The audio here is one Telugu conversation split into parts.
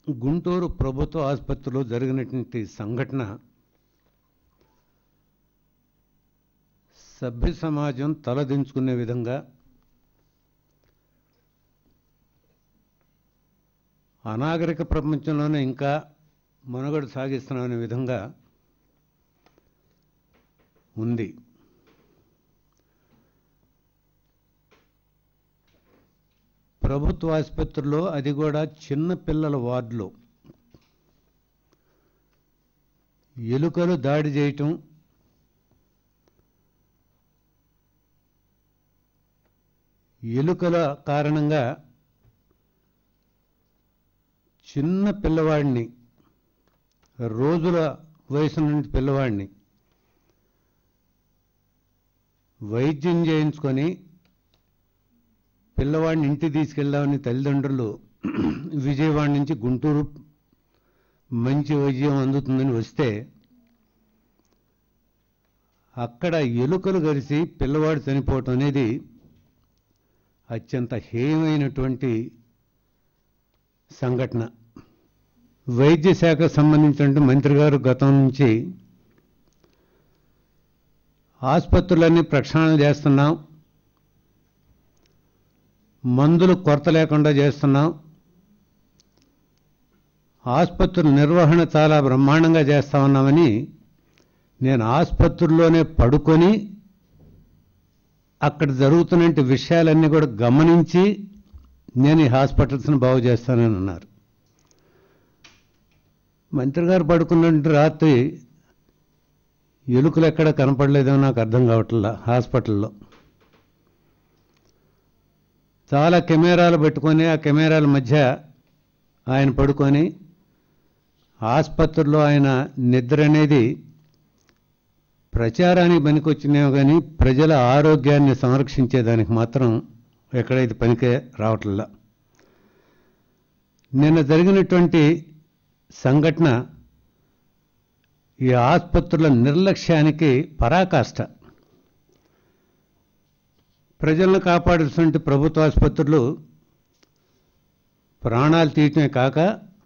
గుంటూరు ప్రభుత్వ ఆసుపత్రిలో జరిగినటువంటి సంఘటన సభ్య సమాజం తలదించుకునే విధంగా అనాగరిక ప్రపంచంలోనే ఇంకా మనుగడ సాగిస్తున్నామనే విధంగా ఉంది ప్రభుత్వ ఆసుపత్రిలో అది కూడా చిన్న పిల్లల వార్డులో ఎలుకలు దాడి చేయటం ఎలుకల కారణంగా చిన్న పిల్లవాడిని రోజుల వయసు నుండి పిల్లవాడిని వైద్యం చేయించుకొని పిల్లవాడిని ఇంటికి తీసుకెళ్దామని తల్లిదండ్రులు విజయవాడ నుంచి గుంటూరు మంచి వైద్యం అందుతుందని వస్తే అక్కడ ఎలుకలు గరిసి పిల్లవాడు చనిపోవటం అనేది అత్యంత హేయమైనటువంటి సంఘటన వైద్య శాఖకు సంబంధించిన మంత్రి గారు గతం నుంచి ఆసుపత్రులన్నీ ప్రక్షాళన చేస్తున్నాం మందులు కొరత లేకుండా చేస్తున్నాం ఆసుపత్రుల నిర్వహణ చాలా బ్రహ్మాండంగా చేస్తా ఉన్నామని నేను ఆసుపత్రుల్లోనే పడుకొని అక్కడ జరుగుతున్న విషయాలన్నీ కూడా గమనించి నేను ఈ హాస్పిటల్స్ని బాగు చేస్తానని అన్నారు మంత్రి గారు పడుకున్న రాత్రి ఎలుకలు ఎక్కడ కనపడలేదో నాకు అర్థం కావట్లా హాస్పిటల్లో చాలా కెమెరాలు పెట్టుకొని ఆ కెమెరాల మధ్య ఆయన పడుకొని ఆసుపత్రిలో ఆయన నిద్ర అనేది ప్రచారానికి పనికొచ్చినాయో కానీ ప్రజల ఆరోగ్యాన్ని సంరక్షించేదానికి మాత్రం ఎక్కడైతే పనికే రావట్లా నిన్న జరిగినటువంటి సంఘటన ఈ ఆసుపత్రుల నిర్లక్ష్యానికి పరాకాష్ట ప్రజలను కాపాడాల్సిన ప్రభుత్వ ఆసుపత్రులు ప్రాణాలు తీయటమే కాక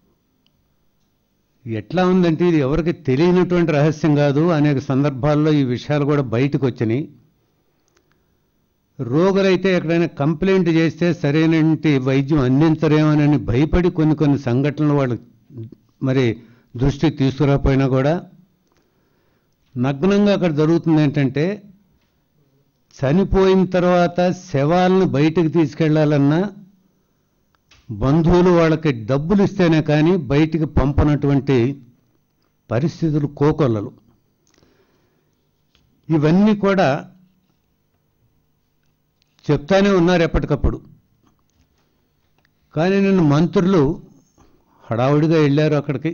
ఎట్లా ఉందంటే ఇది ఎవరికి తెలియనటువంటి రహస్యం కాదు అనేక సందర్భాల్లో ఈ విషయాలు కూడా బయటకు వచ్చినాయి రోగులైతే ఎక్కడైనా కంప్లైంట్ చేస్తే సరైనటువంటి వైద్యం అందించరేమోనని భయపడి కొన్ని కొన్ని సంఘటనలు వాళ్ళు మరి దృష్టికి తీసుకురాపోయినా కూడా నగ్నంగా అక్కడ జరుగుతుంది ఏంటంటే చనిపోయిన తర్వాత శవాలను బయటకు తీసుకెళ్లాలన్నా బంధువులు వాళ్ళకి డబ్బులు ఇస్తేనే కానీ బయటికి పంపనటువంటి పరిస్థితులు కోకొల్లలు ఇవన్నీ కూడా చెప్తానే ఉన్నారు ఎప్పటికప్పుడు కానీ నిన్న మంత్రులు హడావుడిగా వెళ్ళారు అక్కడికి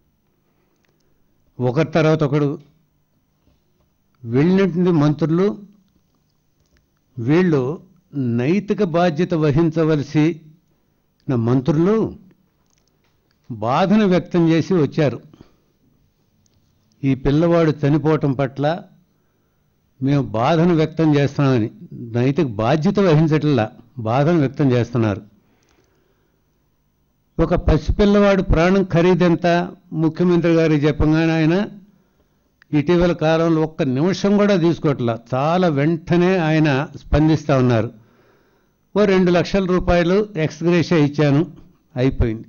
ఒకరి తర్వాత ఒకడు వెళ్ళినటువంటి మంత్రులు వీళ్ళు నైతిక బాధ్యత వహించవలసి నా మంత్రులు బాధను వ్యక్తం చేసి వచ్చారు ఈ పిల్లవాడు చనిపోవటం పట్ల మేము బాధను వ్యక్తం చేస్తున్నామని నైతిక బాధ్యత వహించట్లా బాధను వ్యక్తం చేస్తున్నారు ఒక పసిపిల్లవాడు ప్రాణం ఖరీదెంత ముఖ్యమంత్రి గారికి చెప్పగానే ఆయన ఇటీవల కాలంలో ఒక్క నిమిషం కూడా తీసుకోవట్లా చాలా వెంటనే ఆయన స్పందిస్తూ ఉన్నారు ఓ రెండు లక్షల రూపాయలు ఎక్స్గ్రేషియా ఇచ్చాను అయిపోయింది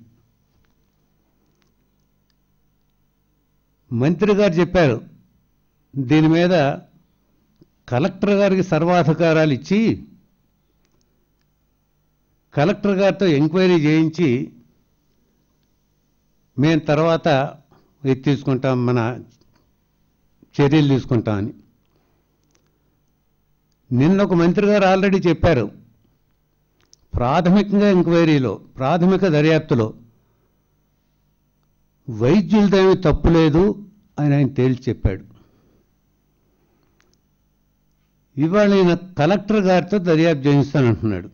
మంత్రి గారు చెప్పారు దీని మీద కలెక్టర్ గారికి సర్వాధికారాలు ఇచ్చి కలెక్టర్ గారితో ఎంక్వైరీ చేయించి మేము తర్వాత ఇది తీసుకుంటాం మన చర్యలు తీసుకుంటామని నిన్న ఒక మంత్రి గారు ఆల్రెడీ చెప్పారు ప్రాథమికంగా ఎంక్వైరీలో ప్రాథమిక దర్యాప్తులో వైద్యులదేమీ తప్పు లేదు అని ఆయన తేల్చి చెప్పాడు ఇవాళ ఈయన కలెక్టర్ గారితో దర్యాప్తు చేయిస్తానంటున్నాడు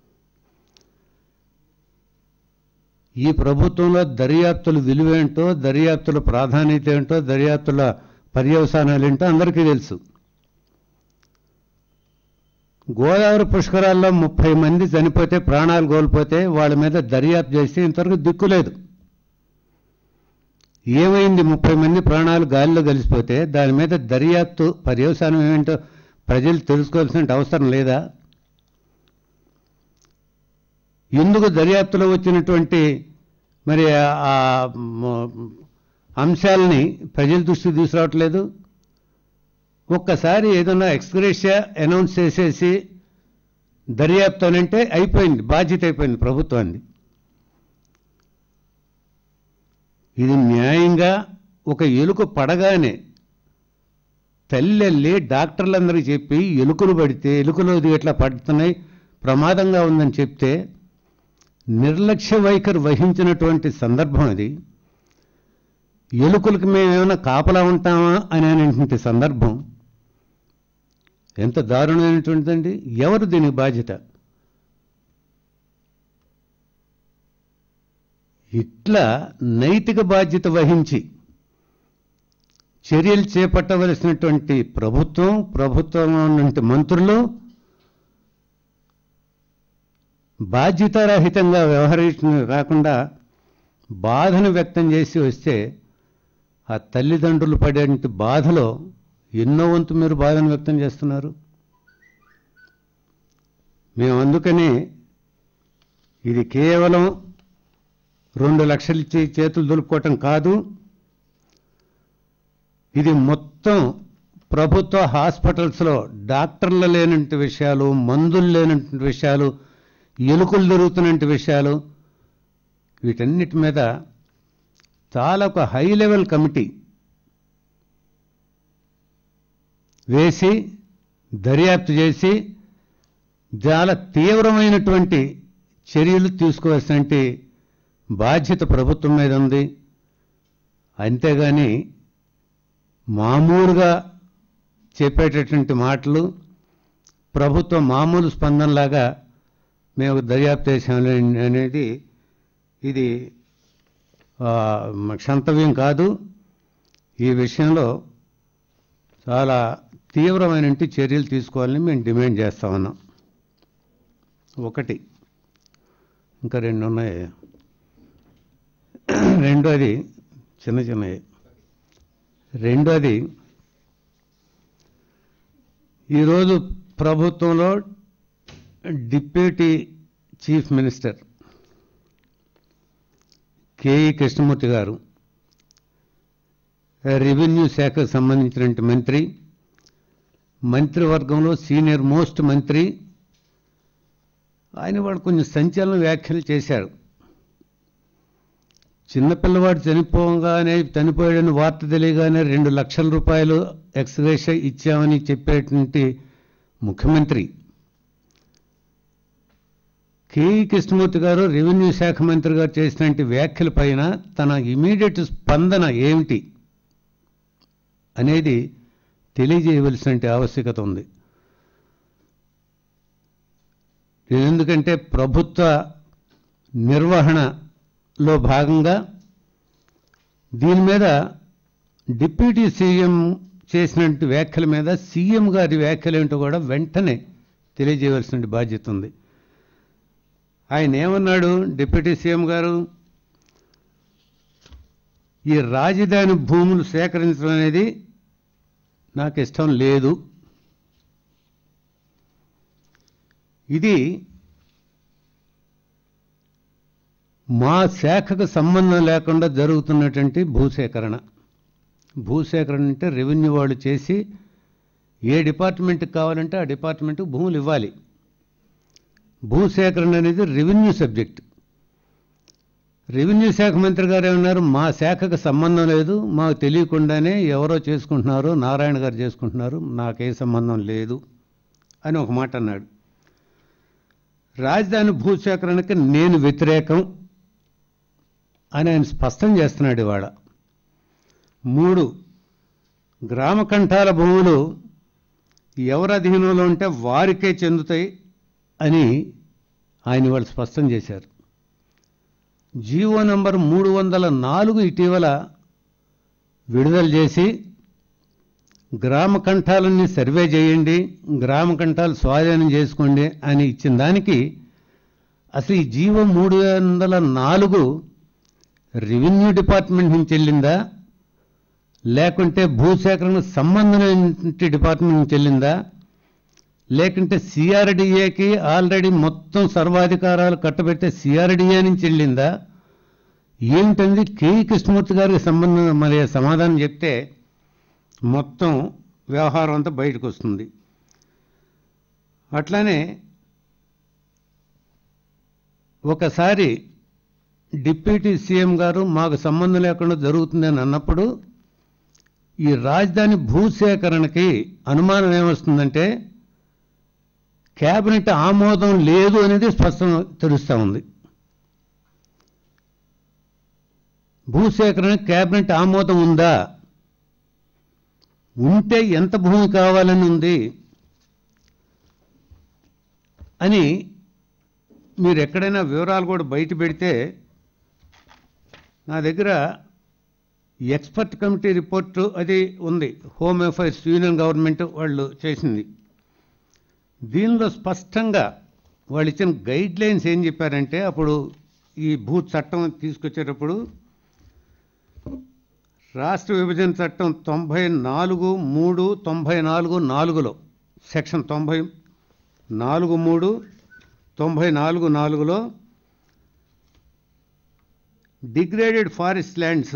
ఈ ప్రభుత్వంలో దర్యాప్తుల విలువేంటో దర్యాప్తుల ప్రాధాన్యత ఏంటో దర్యాప్తుల పర్యవసానాలు ఏంటో అందరికీ తెలుసు గోదావరి పుష్కరాల్లో ముప్పై మంది చనిపోతే ప్రాణాలు కోల్పోతే వాళ్ళ మీద దర్యాప్తు చేస్తే ఇంతవరకు దిక్కులేదు ఏమైంది ముప్పై మంది ప్రాణాలు గాలిలో కలిసిపోతే దాని మీద దర్యాప్తు పర్యవసానం ఏమిటో ప్రజలు తెలుసుకోవాల్సిన అవసరం లేదా ఎందుకు దర్యాప్తులో వచ్చినటువంటి మరి ఆ- ఆ మ- అంశాలని ప్రజల దృష్టికి తీసుకురావట్లేదు ఒక్కసారి ఏదన్నా ఎక్స్గ్రేషియా అనౌన్స్ చేసేసి దర్యాప్తు అని అంటే అయిపోయింది బాధ్యత అయిపోయింది ప్రభుత్వాన్ని ఇది న్యాయంగా ఒక ఎలుక పడగానే తల్లెల్లి డాక్టర్లందరికీ చెప్పి ఎలుకలు పడితే ఎలుకలు ఇది ఎట్లా పడుతున్నాయి ప్రమాదంగా ఉందని చెప్తే నిర్లక్ష్య వైఖరి వహించినటువంటి సందర్భం అది ఎలుకలకు మేమేమైనా కాపలా ఉంటామా అని అనేటువంటి సందర్భం ఎంత దారుణమైనటువంటిదండి ఎవరు దీనికి బాధ్యత ఇట్లా నైతిక బాధ్యత వహించి చర్యలు చేపట్టవలసినటువంటి ప్రభుత్వం ప్రభుత్వం నుండి మంత్రులు బాధ్యతారహితంగా వ్యవహరించిన కాకుండా బాధను వ్యక్తం చేసి వస్తే ఆ తల్లిదండ్రులు పడే బాధలో ఎన్నో వంతు మీరు బాధను వ్యక్తం చేస్తున్నారు మేము అందుకని ఇది కేవలం రెండు లక్షలు ఇచ్చి చేతులు దులుపుకోవటం కాదు ఇది మొత్తం ప్రభుత్వ హాస్పిటల్స్లో డాక్టర్లు లేనంటి విషయాలు మందులు లేనంటి విషయాలు ఎలుకలు దొరుకుతున్నటి విషయాలు వీటన్నిటి మీద చాలా ఒక హై లెవెల్ కమిటీ వేసి దర్యాప్తు చేసి చాలా తీవ్రమైనటువంటి చర్యలు తీసుకోవాల్సిన బాధ్యత ప్రభుత్వం మీద ఉంది అంతేగాని మామూలుగా చెప్పేటటువంటి మాటలు ప్రభుత్వం మామూలు స్పందనలాగా మేము దర్యాప్తు చేసాము అనేది ఇది ఆ, క్షంతవ్యం కాదు ఈ విషయంలో చాలా తీవ్రమైన చర్యలు తీసుకోవాలని మేము డిమాండ్ చేస్తా ఉన్నాం ఒకటి ఇంకా రెండు ఉన్నాయి రెండోది చిన్న చిన్నవి రెండోది ఈరోజు ప్రభుత్వంలో deputy chief minister KE Krishnamurthy గారు రెవెన్యూ శాఖకు సంబంధించినటువంటి మంత్రి మంత్రివర్గంలో సీనియర్ మోస్ట్ మంత్రి ఆయన వాడు కొంచెం సంచలన వ్యాఖ్యలు చేశారు చిన్నపిల్లవాడు చనిపోగానే చనిపోయాడని వార్త తెలియగానే రెండు లక్షల రూపాయలు ఎక్స్గ్రేష ఇచ్చామని చెప్పేటువంటి ముఖ్యమంత్రి కేఈ కృష్ణమూర్తి గారు రెవెన్యూ శాఖ మంత్రి గారు చేసినటువంటి వ్యాఖ్యల పైన తన ఇమీడియట్ స్పందన ఏమిటి అనేది తెలియజేయవలసిన ఆవశ్యకత ఉంది ఎందుకంటే ప్రభుత్వ నిర్వహణలో భాగంగా దీని మీద డిప్యూటీ సీఎం చేసినటువంటి వ్యాఖ్యల మీద సీఎం గారి వ్యాఖ్యలు ఏంటో కూడా వెంటనే తెలియజేయవలసిన బాధ్యత ఉంది ఆయన ఏమన్నాడు డిప్యూటీ సీఎం గారు ఈ రాజధాని భూములు సేకరించడం అనేది నాకు ఇష్టం లేదు ఇది మా శాఖకు సంబంధం లేకుండా జరుగుతున్నటువంటి భూసేకరణ భూసేకరణ అంటే రెవెన్యూ వాళ్ళు చేసి ఏ డిపార్ట్మెంట్కి కావాలంటే ఆ డిపార్ట్మెంట్కి భూములు ఇవ్వాలి భూసేకరణ అనేది రెవెన్యూ సబ్జెక్ట్ రెవెన్యూ శాఖ మంత్రి గారు ఏమన్నారు మా శాఖకు సంబంధం లేదు మాకు తెలియకుండానే ఎవరో చేసుకుంటున్నారు నారాయణ గారు చేసుకుంటున్నారు నాకే సంబంధం లేదు అని ఒక మాట అన్నాడు రాజధాని భూసేకరణకి నేను వ్యతిరేకం అని ఆయన స్పష్టం చేస్తున్నాడు ఇవాళ మూడు గ్రామ కంఠాల భూములు ఎవరి అధీనంలో ఉంటే వారికే చెందుతాయి అని ఆయన వాళ్ళు స్పష్టం చేశారు జీవో నంబర్ మూడు వందల నాలుగు ఇటీవల విడుదల చేసి గ్రామ కంఠాలన్నీ సర్వే చేయండి గ్రామ కంఠాలు స్వాధీనం చేసుకోండి అని ఇచ్చిన దానికి అసలు ఈ జీవో మూడు వందల నాలుగు రెవెన్యూ డిపార్ట్మెంట్ నుంచి వెళ్ళిందా లేకుంటే భూసేకరణకు సంబంధమైన డిపార్ట్మెంట్ నుంచి వెళ్ళిందా లేకుంటే సిఆర్డిఏకి ఆల్రెడీ మొత్తం సర్వాధికారాలు కట్టబెట్టే సిఆర్డిఏ నుంచి వెళ్ళిందా ఏమిటంది కేఈ కృష్ణమూర్తి గారికి సంబంధం మరి సమాధానం చెప్తే మొత్తం వ్యవహారం అంతా బయటకు వస్తుంది అట్లానే ఒకసారి డిప్యూటీ సీఎం గారు మాకు సంబంధం లేకుండా జరుగుతుందని అన్నప్పుడు ఈ రాజధాని భూసేకరణకి అనుమానం ఏమొస్తుందంటే కేబినెట్ ఆమోదం లేదు అనేది స్పష్టం తెలుస్తూ ఉంది భూసేకరణ కేబినెట్ ఆమోదం ఉందా ఉంటే ఎంత భూమి కావాలని ఉంది అని మీరు ఎక్కడైనా వివరాలు కూడా బయట పెడితే నా దగ్గర ఎక్స్పర్ట్ కమిటీ రిపోర్టు అది ఉంది హోమ్ అఫైర్స్ యూనియన్ గవర్నమెంట్ వాళ్ళు చేసింది దీనిలో స్పష్టంగా వాళ్ళు ఇచ్చిన గైడ్ లైన్స్ ఏం చెప్పారంటే అప్పుడు ఈ భూ చట్టం తీసుకొచ్చేటప్పుడు రాష్ట్ర విభజన చట్టం తొంభై నాలుగు మూడు తొంభై నాలుగు నాలుగులో సెక్షన్ తొంభై నాలుగు మూడు తొంభై నాలుగు నాలుగులో డిగ్రేడెడ్ ఫారెస్ట్ ల్యాండ్స్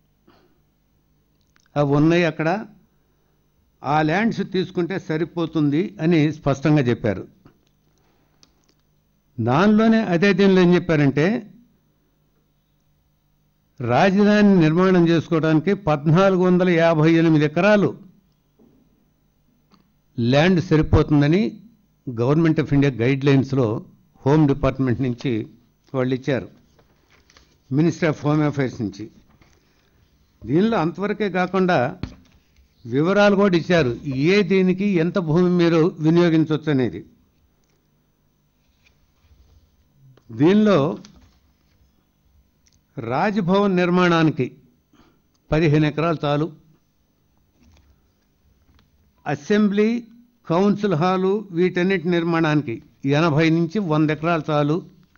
అవి ఉన్నాయి అక్కడ ఆ ల్యాండ్స్ తీసుకుంటే సరిపోతుంది అని స్పష్టంగా చెప్పారు దానిలోనే అదే దీనిలో ఏం చెప్పారంటే రాజధాని నిర్మాణం చేసుకోవడానికి పద్నాలుగు వందల యాభై ఎనిమిది ఎకరాలు ల్యాండ్ సరిపోతుందని గవర్నమెంట్ ఆఫ్ ఇండియా గైడ్ లైన్స్లో హోమ్ డిపార్ట్మెంట్ నుంచి వాళ్ళు ఇచ్చారు మినిస్టర్ ఆఫ్ హోమ్ అఫైర్స్ నుంచి దీనిలో అంతవరకే కాకుండా వివరాలు కూడా ఇచ్చారు ఏ దీనికి ఎంత భూమి మీరు వినియోగించవచ్చు అనేది దీనిలో రాజ్భవన్ నిర్మాణానికి పదిహేను ఎకరాలు చాలు అసెంబ్లీ కౌన్సిల్ హాలు వీటన్నిటి నిర్మాణానికి ఎనభై నుంచి వంద ఎకరాలు చాలు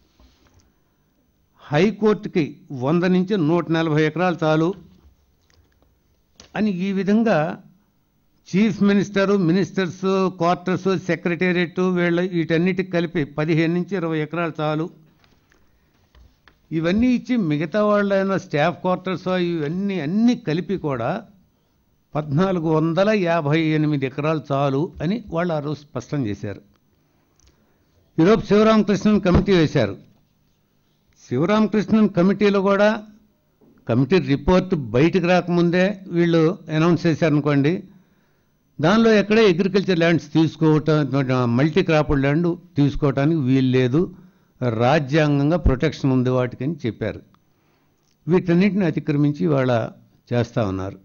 హైకోర్టుకి వంద నుంచి నూట నలభై ఎకరాలు చాలు అని ఈ విధంగా chief minister ministers quarters secretariat వీళ్ళ వీటన్నిటికి కలిపి పదిహేను నుంచి ఇరవై ఎకరాలు చాలు ఇవన్నీ ఇచ్చి మిగతా వాళ్ళైన స్టాఫ్ క్వార్టర్స్ ఇవన్నీ అన్నీ కలిపి కూడా పద్నాలుగు వందల యాభై ఎనిమిది ఎకరాలు చాలు అని వాళ్ళు ఆ రోజు స్పష్టం చేశారు ఈరోజు శివరామకృష్ణన్ కమిటీ వేశారు శివరామకృష్ణన్ కమిటీలో కూడా కమిటీ రిపోర్ట్ బయటకు రాకముందే వీళ్ళు అనౌన్స్ చేశారనుకోండి దానిలో ఎక్కడే అగ్రికల్చర్ ల్యాండ్స్ తీసుకోవటం మల్టీ క్రాప్డ్ ల్యాండ్ తీసుకోవటానికి వీలు లేదు రాజ్యాంగంగా ప్రొటెక్షన్ ఉంది వాటికి అని చెప్పారు వీటన్నిటిని అతిక్రమించి ఇవాళ చేస్తూ ఉన్నారు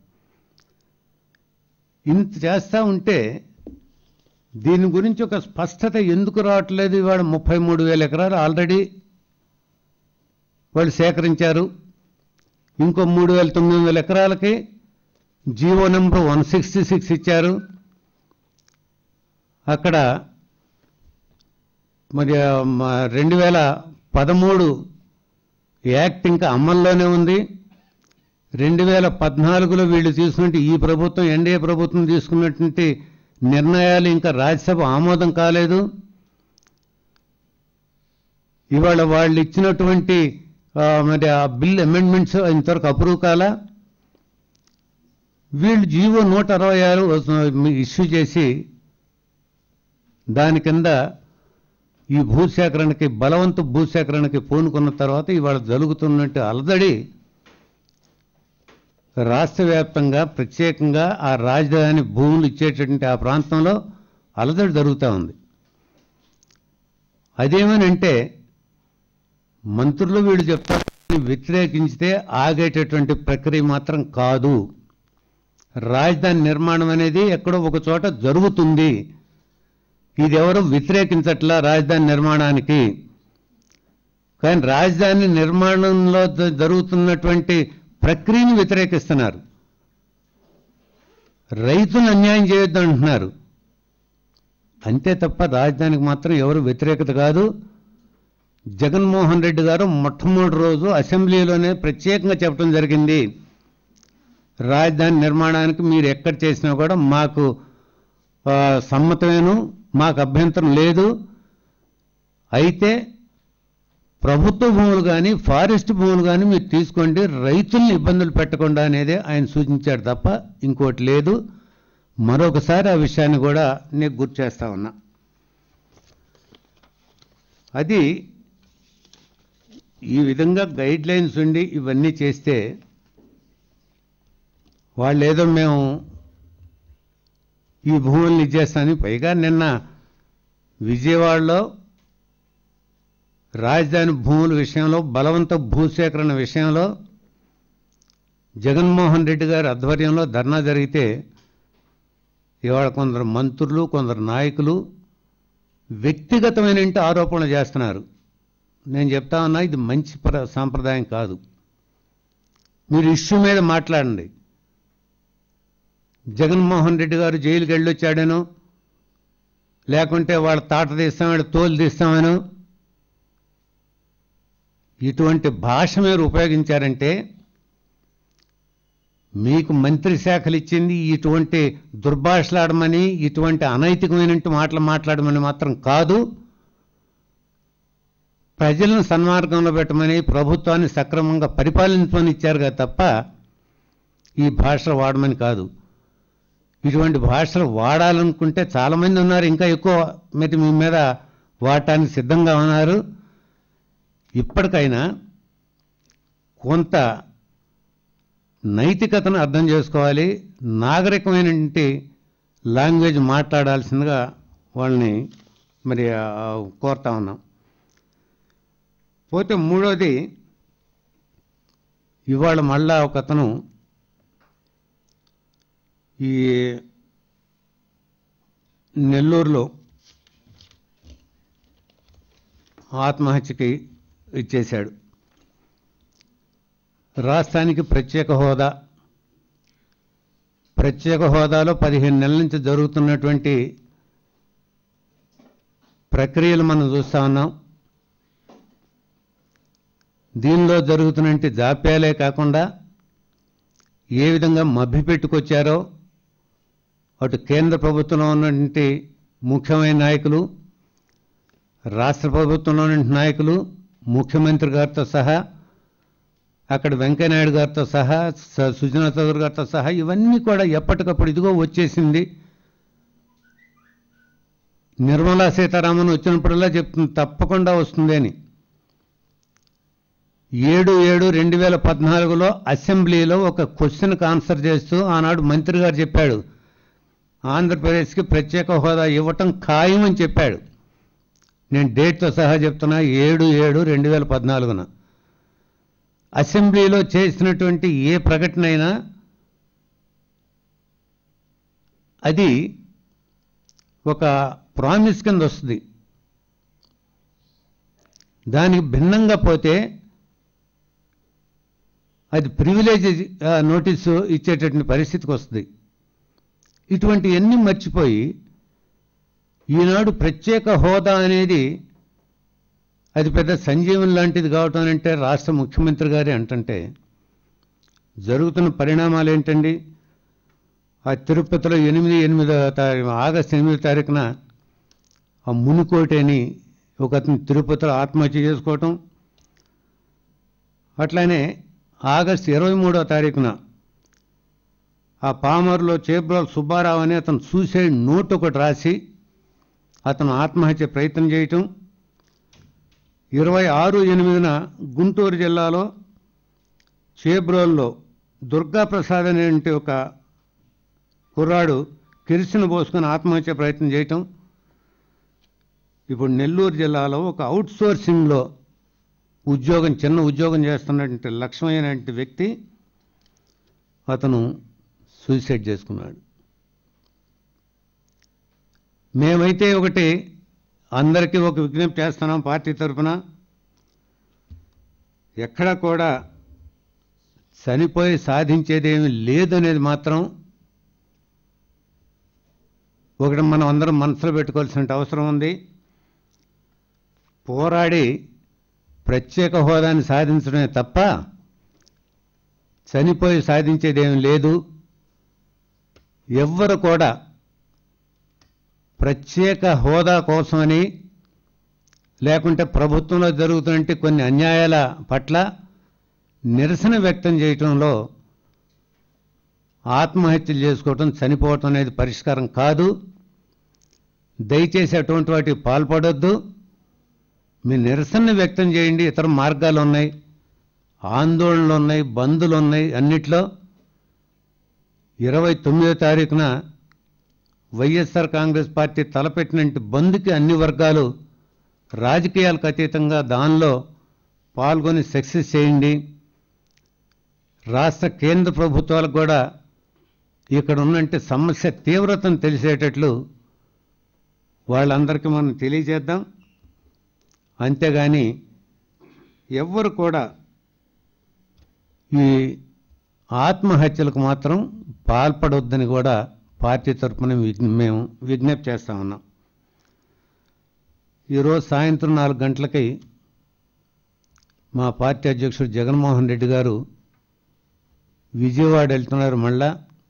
ఇంత చేస్తూ ఉంటే దీని గురించి ఒక స్పష్టత ఎందుకు రావట్లేదు ఇవాళ ముప్పై మూడు వేల ఎకరాలు ఆల్రెడీ వాళ్ళు సేకరించారు ఇంకో మూడు వేల తొమ్మిది వందల ఎకరాలకి GO number one sixty six ఇచ్చారు అక్కడ మరి రెండు వేల పదమూడు యాక్ట్ ఇంకా అమల్లోనే ఉంది రెండు వేల పద్నాలుగులో వీళ్ళు తీసుకున్నట్టు ఈ ప్రభుత్వం ఎన్డీఏ ప్రభుత్వం తీసుకున్నటువంటి నిర్ణయాలు ఇంకా రాజ్యసభ ఆమోదం కాలేదు ఇవాళ వాళ్ళు ఇచ్చినటువంటి ఆ, మరి ఆ బిల్ అమెండ్మెంట్స్ ఇంతవరకు అప్రూవ్ కాలా వీళ్ళు జీవో నూట అరవై ఆరు ఇష్యూ చేసి దాని కింద ఈ భూసేకరణకి బలవంత భూసేకరణకి పూనుకున్న తర్వాత ఇవాళ జరుగుతున్నట్టు అలదడి రాష్ట్ర వ్యాప్తంగా ప్రత్యేకంగా ఆ రాజధాని భూములు ఇచ్చేటటువంటి ఆ ప్రాంతంలో అలదడి జరుగుతూ ఉంది అదేమనంటే మంత్రులు వీళ్ళు చెప్తారు వ్యతిరేకించితే ఆగేటటువంటి ప్రక్రియ మాత్రం కాదు రాజధాని నిర్మాణం అనేది ఎక్కడో ఒక చోట జరుగుతుంది ఇది ఎవరు వ్యతిరేకించట్లా రాజధాని నిర్మాణానికి కానీ రాజధాని నిర్మాణంలో జ- జరుగుతున్నటువంటి ప్రక్రియను వ్యతిరేకిస్తున్నారు రైతులు అన్యాయం చేయొద్దు అంటున్నారు అంతే తప్ప రాజధానికి మాత్రం ఎవరు వ్యతిరేకత కాదు జగన్మోహన్ రెడ్డి గారు మొట్టమొదటి రోజు అసెంబ్లీలోనే ప్రత్యేకంగా చెప్పడం జరిగింది రాజధాని నిర్మాణానికి మీరు ఎక్కడ చేసినా కూడా మాకు ఆ, సమ్మతమేను మాకు అభ్యంతరం లేదు అయితే ప్రభుత్వ భూములు కానీ ఫారెస్ట్ భూములు కానీ మీరు తీసుకోండి రైతుల్ని ఇబ్బందులు పెట్టకుండా అనేదే ఆయన సూచించాడు తప్ప ఇంకోటి లేదు మరొకసారి ఆ విషయాన్ని కూడా నేను గుర్తు చేస్తా ఉన్నా అది ఈ విధంగా గైడ్ లైన్స్ ఉండి ఇవన్నీ చేస్తే వాళ్ళు ఏదో మేము ఈ భూముల్ని ఇచ్చేస్తామని పైగా నిన్న విజయవాడలో రాజధాని భూముల విషయంలో బలవంత భూసేకరణ విషయంలో జగన్మోహన్ రెడ్డి గారి ఆధ్వర్యంలో ధర్నా జరిగితే ఇవాళ కొందరు మంత్రులు కొందరు నాయకులు వ్యక్తిగతమైన ఇంటి ఆరోపణలు చేస్తున్నారు నేను చెప్తా ఉన్నా ఇది మంచి ప్ర- సాంప్రదాయం కాదు మీరు ఇష్యూ మీద మాట్లాడండి జగన్మోహన్ రెడ్డి గారు జైలుకి వెళ్ళొచ్చాడను లేకుంటే వాళ్ళ తాట తీస్తామని తోలు తీస్తామను ఇటువంటి భాష మీరు ఉపయోగించారంటే మీకు మంత్రి శాఖలు ఇచ్చింది ఇటువంటి దుర్భాషలాడమని ఇటువంటి అనైతికమైన మాటలు మాట్లాడమని మాత్రం కాదు ప్రజలను సన్మార్గంలో పెట్టమని ప్రభుత్వాన్ని సక్రమంగా పరిపాలించమని ఇచ్చారు కదా తప్ప ఈ భాషలు వాడమని కాదు ఇటువంటి భాషలు వాడాలనుకుంటే చాలామంది ఉన్నారు ఇంకా ఎక్కువ మీరు మీ మీద వాడటానికి సిద్ధంగా ఉన్నారు ఇప్పటికైనా కొంత నైతికతను అర్థం చేసుకోవాలి నాగరికమైనటువంటి లాంగ్వేజ్ మాట్లాడాల్సిందిగా వాళ్ళని మరి ఆ, కోరుతా ఉన్నాం పోతే మూడోది ఇవాళ మళ్ళా ఒక అతను ఈ నెల్లూరులో ఆత్మహత్యకి ఇచ్చేశాడు రాష్ట్రానికి ప్రత్యేక హోదా ప్రత్యేక హోదాలో పదిహేను నెలల నుంచి జరుగుతున్నటువంటి ప్రక్రియలు మనం చూస్తా ఉన్నాం దీనిలో జరుగుతున్నటువంటి జాప్యాలే కాకుండా ఏ విధంగా మభ్యపెట్టుకొచ్చారో అటు కేంద్ర ప్రభుత్వంలో ఉన్నటువంటి ముఖ్యమైన నాయకులు రాష్ట్ర ప్రభుత్వంలో ఉన్నటువంటి నాయకులు ముఖ్యమంత్రి గారితో సహా అక్కడ వెంకయ్యనాయుడు గారితో సహా స- సుజనా చౌదరి గారితో సహా ఇవన్నీ కూడా ఎప్పటికప్పుడు ఇదిగో వచ్చేసింది నిర్మలా సీతారామన్ వచ్చినప్పుడల్లా చెప్తుంది తప్పకుండా వస్తుంది అని ఏడు ఏడు రెండు వేల పద్నాలుగులో అసెంబ్లీలో ఒక క్వశ్చన్కి ఆన్సర్ చేస్తూ ఆనాడు మంత్రి గారు చెప్పాడు ఆంధ్రప్రదేశ్కి ప్రత్యేక హోదా ఇవ్వటం ఖాయమని చెప్పాడు నేను డేట్తో సహా చెప్తున్నా ఏడు ఏడు రెండు వేల పద్నాలుగున అసెంబ్లీలో చేసినటువంటి ఏ ప్రకటన అయినా అది ఒక ప్రామిస్ కింద వస్తుంది దానికి భిన్నంగా పోతే అది ప్రివిలేజ్ నోటీసు ఇచ్చేటటువంటి పరిస్థితికి వస్తుంది ఇటువంటివన్నీ మర్చిపోయి ఈనాడు ప్రత్యేక హోదా అనేది అది పెద్ద సంజీవం లాంటిది కావటం అంటే రాష్ట్ర ముఖ్యమంత్రి గారే అంటుంటే జరుగుతున్న పరిణామాలు ఏంటండి ఆ తిరుపతిలో ఎనిమిది ఎనిమిదో తారీఖు ఆగస్టు ఎనిమిదో తారీఖున ఆ మునికోటేని ఒక అతను తిరుపతిలో ఆత్మహత్య చేసుకోవటం అట్లానే ఆగస్టు ఇరవై మూడో తారీఖున ఆ పామర్లో చేబ్రోల్ సుబ్బారావు అనే అతను సూసైడ్ నోట్ ఒకటి రాసి అతను ఆత్మహత్య ప్రయత్నం చేయటం ఇరవై ఆరు ఎనిమిదిన గుంటూరు జిల్లాలో చేబ్రోల్లో దుర్గాప్రసాద్ అనేటువంటి ఒక కుర్రాడు కిరిసిన పోసుకొని ఆత్మహత్య ప్రయత్నం చేయటం ఇప్పుడు నెల్లూరు జిల్లాలో ఒక అవుట్ సోర్సింగ్లో ఉద్యోగం చిన్న ఉద్యోగం చేస్తున్నటువంటి లక్ష్మయ్యనటువంటి వ్యక్తి అతను సూసైడ్ చేసుకున్నాడు మేమైతే ఒకటి అందరికీ ఒక విజ్ఞప్తి చేస్తున్నాం పార్టీ తరఫున ఎక్కడ కూడా చనిపోయి సాధించేదేమీ లేదనేది మాత్రం ఒకటి మనం అందరం మనసులో పెట్టుకోవాల్సిన అవసరం ఉంది పోరాడి ప్రత్యేక హోదాని సాధించడమే తప్ప చనిపోయి సాధించేదేం లేదు ఎవ్వరు కూడా ప్రత్యేక హోదా కోసమని లేకుంటే ప్రభుత్వంలో జరుగుతున్నట్టు కొన్ని అన్యాయాల పట్ల నిరసన వ్యక్తం చేయటంలో ఆత్మహత్యలు చేసుకోవటం చనిపోవటం అనేది పరిష్కారం కాదు దయచేసి అటువంటి వాటికి పాల్పడొద్దు మీ నిరసన వ్యక్తం చేయండి ఇతర మార్గాలు ఉన్నాయి ఆందోళనలు ఉన్నాయి బంధులు ఉన్నాయి అన్నిట్లో ఇరవై తొమ్మిదో తారీఖున వైఎస్ఆర్ కాంగ్రెస్ పార్టీ తలపెట్టినట్టు బంద్కి అన్ని వర్గాలు రాజకీయాలకు అతీతంగా దానిలో పాల్గొని సక్సెస్ చేయండి రాష్ట్ర కేంద్ర ప్రభుత్వాలకు కూడా ఇక్కడ ఉన్నంటే సమస్య తీవ్రతను తెలిసేటట్లు వాళ్ళందరికీ మనం తెలియజేద్దాం అంతేగాని ఎవ్వరు కూడా ఈ ఆత్మహత్యలకు మాత్రం పాల్పడొద్దని కూడా పార్టీ తరఫున విజ్ఞ- మేము విజ్ఞప్తి చేస్తా ఉన్నాం ఈరోజు సాయంత్రం నాలుగు గంటలకి మా పార్టీ అధ్యక్షుడు జగన్మోహన్ రెడ్డి గారు విజయవాడ వెళ్తున్నారు మళ్ళా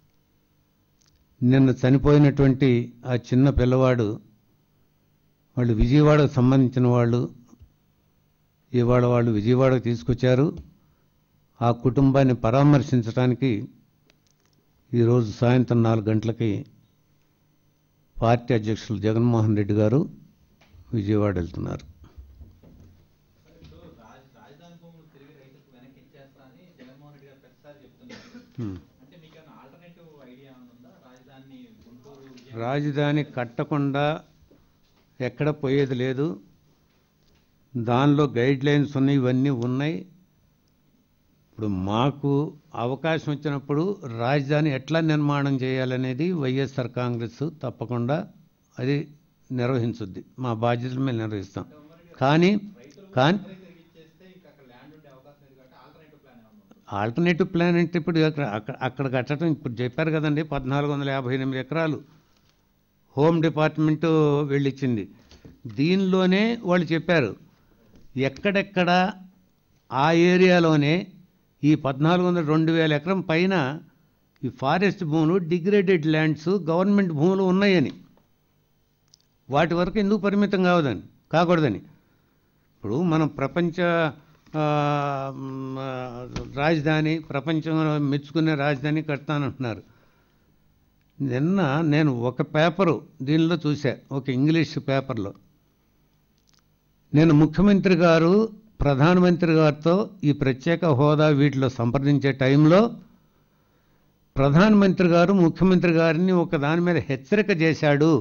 నిన్న చనిపోయినటువంటి ఆ చిన్న పిల్లవాడు వాళ్ళు విజయవాడకు సంబంధించిన వాళ్ళు ఇవాళ వాళ్ళు విజయవాడకు తీసుకొచ్చారు ఆ కుటుంబాన్ని పరామర్శించడానికి ఈరోజు సాయంత్రం నాలుగు గంటలకి పార్టీ అధ్యక్షులు జగన్మోహన్ రెడ్డి గారు విజయవాడ వెళ్తున్నారు ఇప్పుడు రాజ్ రాజధాని భూములు తిరిగి రైతులకు వెనక్కి ఇచ్చేస్తా అని జగన్మోహన్ రెడ్డి గారు ప్రతిసారి చెప్తున్నారు హ్మ్. అంటే మీకు ఏమైనా ఆల్టర్నేటివ్ ఐడియా ఏమైనా ఉందా రాజధాని గుంటూరు విజయవాడ రాజధాని కట్టకుండా ఎక్కడ పోయేది లేదు దానిలో గైడ్ లైన్స్ ఉన్నాయి ఇవన్నీ ఉన్నాయి ఇప్పుడు మాకు అవకాశం వచ్చినప్పుడు రాజధాని ఎట్లా నిర్మాణం చేయాలనేది వైఎస్ఆర్ కాంగ్రెస్ తప్పకుండా అది నిర్వహించుద్ది మా బాధ్యతలు మేము నిర్వహిస్తాం కానీ కానీ తిరిగి ఇచ్చేస్తే ఇంకా అక్కడ ల్యాండ్ ఉండే అవకాశం లేదు కాబట్టి ఆల్టర్నేటివ్ ప్లాన్ ఏమైనా ఉందా ఆల్టర్నేటివ్ ప్లాన్ అంటే ఇప్పుడు అక్కడ అక్కడ అక్కడ కట్టడం ఇప్పుడు చెప్పారు కదండి పద్నాలుగు వందల యాభై ఎనిమిది ఎకరాలు హోమ్ డిపార్ట్మెంటు వెళ్ళిచ్చింది దీనిలోనే వాళ్ళు చెప్పారు ఎక్కడెక్కడ ఆ ఏరియాలోనే ఈ పద్నాలుగు వందల రెండు వేల ఎకరం పైన ఈ ఫారెస్ట్ భూములు డిగ్రేడెడ్ ల్యాండ్స్ గవర్నమెంట్ భూములు ఉన్నాయని వాటి వరకు ఎందుకు పరిమితం కావదని కాకూడదని ఇప్పుడు మనం ప్రపంచ ఆ, మ్, ఆ, రాజధాని ప్రపంచంలో మెచ్చుకునే రాజధాని కడతానంటున్నారు నిన్న నేను ఒక పేపరు దీనిలో చూసా ఒక ఇంగ్లీష్ పేపర్లో నేను ముఖ్యమంత్రి గారు ప్రధానమంత్రి గారితో ఈ ప్రత్యేక హోదా వీటిలో సంప్రదించే టైంలో ప్రధానమంత్రి గారు ముఖ్యమంత్రి గారిని ఒక దాని మీద హెచ్చరిక చేశాడు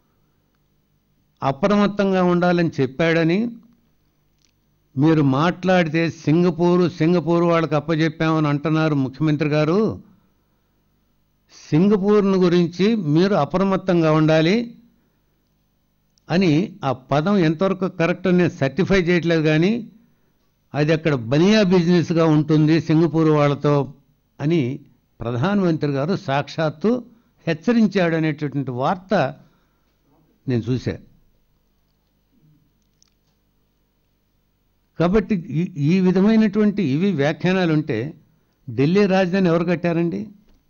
అప్రమత్తంగా ఉండాలని చెప్పాడని మీరు మాట్లాడితే సింగపూరు సింగపూర్ వాళ్ళకి అప్పచెప్పామని అంటున్నారు ముఖ్యమంత్రి గారు సింగపూర్ను గురించి మీరు అప్రమత్తంగా ఉండాలి అని ఆ పదం ఎంతవరకు కరెక్ట్ నేను సర్టిఫై చేయట్లేదు కానీ అది అక్కడ బనియా బిజినెస్గా ఉంటుంది సింగపూర్ వాళ్ళతో అని ప్రధానమంత్రి గారు సాక్షాత్తు హెచ్చరించాడు అనేటటువంటి వార్త నేను చూశా కాబట్టి ఈ- ఈ విధమైనటువంటి ఇవి వ్యాఖ్యానాలు ఉంటే ఢిల్లీ రాజధాని ఎవరు కట్టారండి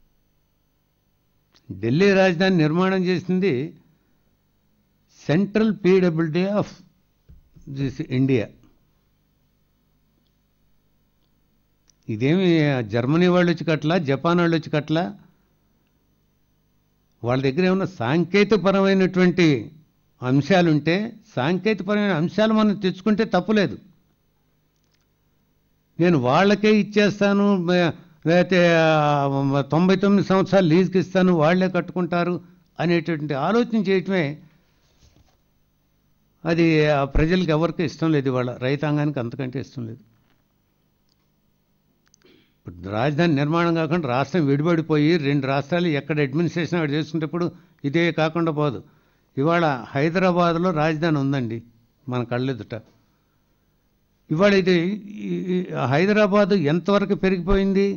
ఢిల్లీ రాజధాని నిర్మాణం చేసింది central PWD of this India ఇదేమి జర్మనీ వాళ్ళు వచ్చి కట్టలా జపాన్ వాళ్ళు వచ్చి కట్టలా వాళ్ళ దగ్గర ఏమన్నా సాంకేతికపరమైనటువంటి అంశాలుంటే సాంకేతికపరమైన అంశాలు మనం తెచ్చుకుంటే తప్పులేదు నేను వాళ్ళకే ఇచ్చేస్తాను మే- లేకపోతే ఆ, తొంభై తొమ్మిది సంవత్సరాలు లీజుకి ఇస్తాను వాళ్ళే కట్టుకుంటారు అనేటువంటి ఆలోచన చేయటమే అది ఆ ప్రజలకు ఎవరికి ఇష్టం లేదు ఇవాళ రైతాంగానికి అంతకంటే ఇష్టం లేదు ఇప్పుడు రాజధాని నిర్మాణం కాకుండా రాష్ట్రం విడిపడిపోయి రెండు రాష్ట్రాలు ఎక్కడ అడ్మినిస్ట్రేషన్ అక్కడ చేసుకునేటప్పుడు ఇదే కాకుండా పోదు ఇవాళ హైదరాబాద్లో రాజధాని ఉందండి మన కళ్ళెదుట ఇవాళ ఇది ఈ- ఈ హైదరాబాదు ఎంతవరకు పెరిగిపోయింది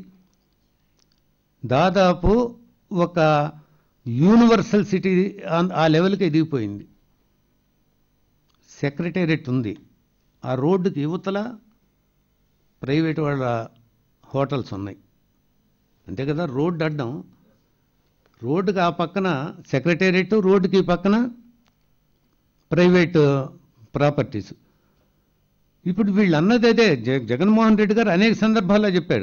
దాదాపు ఒక యూనివర్సల్ సిటీ ఆ- ఆ లెవెల్కి ఎదిగిపోయింది సెక్రటేరియట్ ఉంది ఆ రోడ్డుకి యువతల ప్రైవేట్ వాళ్ళ హోటల్స్ ఉన్నాయి అంతే కదా రోడ్డు అడ్డం రోడ్డుకి ఆ పక్కన సెక్రటేరియట్ రోడ్డుకి ఈ పక్కన ప్రైవేట్ ప్రాపర్టీస్ ఇప్పుడు వీళ్ళు అన్నది అదే జ- జగన్మోహన్ రెడ్డి గారు అనేక సందర్భాల్లో చెప్పాడు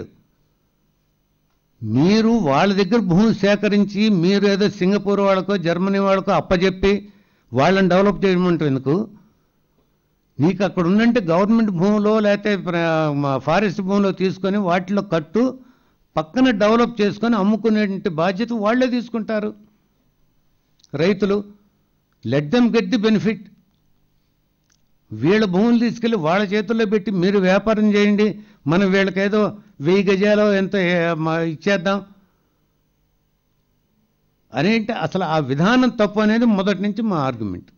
మీరు వాళ్ళ దగ్గర భూమి సేకరించి మీరు ఏదో సింగపూర్ వాళ్ళకో జర్మనీ వాళ్ళకో అప్పచెప్పి వాళ్ళని డెవలప్ చేయమంటారు ఎందుకు నీకు అక్కడ ఉందంటే గవర్నమెంట్ భూమిలో లేకపోతే ప్ర- మా ఫారెస్ట్ భూమిలో తీసుకొని వాటిలో కట్టు పక్కన డెవలప్ చేసుకొని అమ్ముకునే బాధ్యత వాళ్ళే తీసుకుంటారు రైతులు let them get the benefit వీళ్ళ భూములు తీసుకెళ్ళి వాళ్ళ చేతుల్లో పెట్టి మీరు వ్యాపారం చేయండి మనం వీళ్ళకేదో వెయ్యి గజాలో ఎంత ఏ- మా- ఇచ్చేద్దాం అనేంటి అసలు ఆ విధానం తప్పు అనేది మొదటి నుంచి మా ఆర్గ్యుమెంట్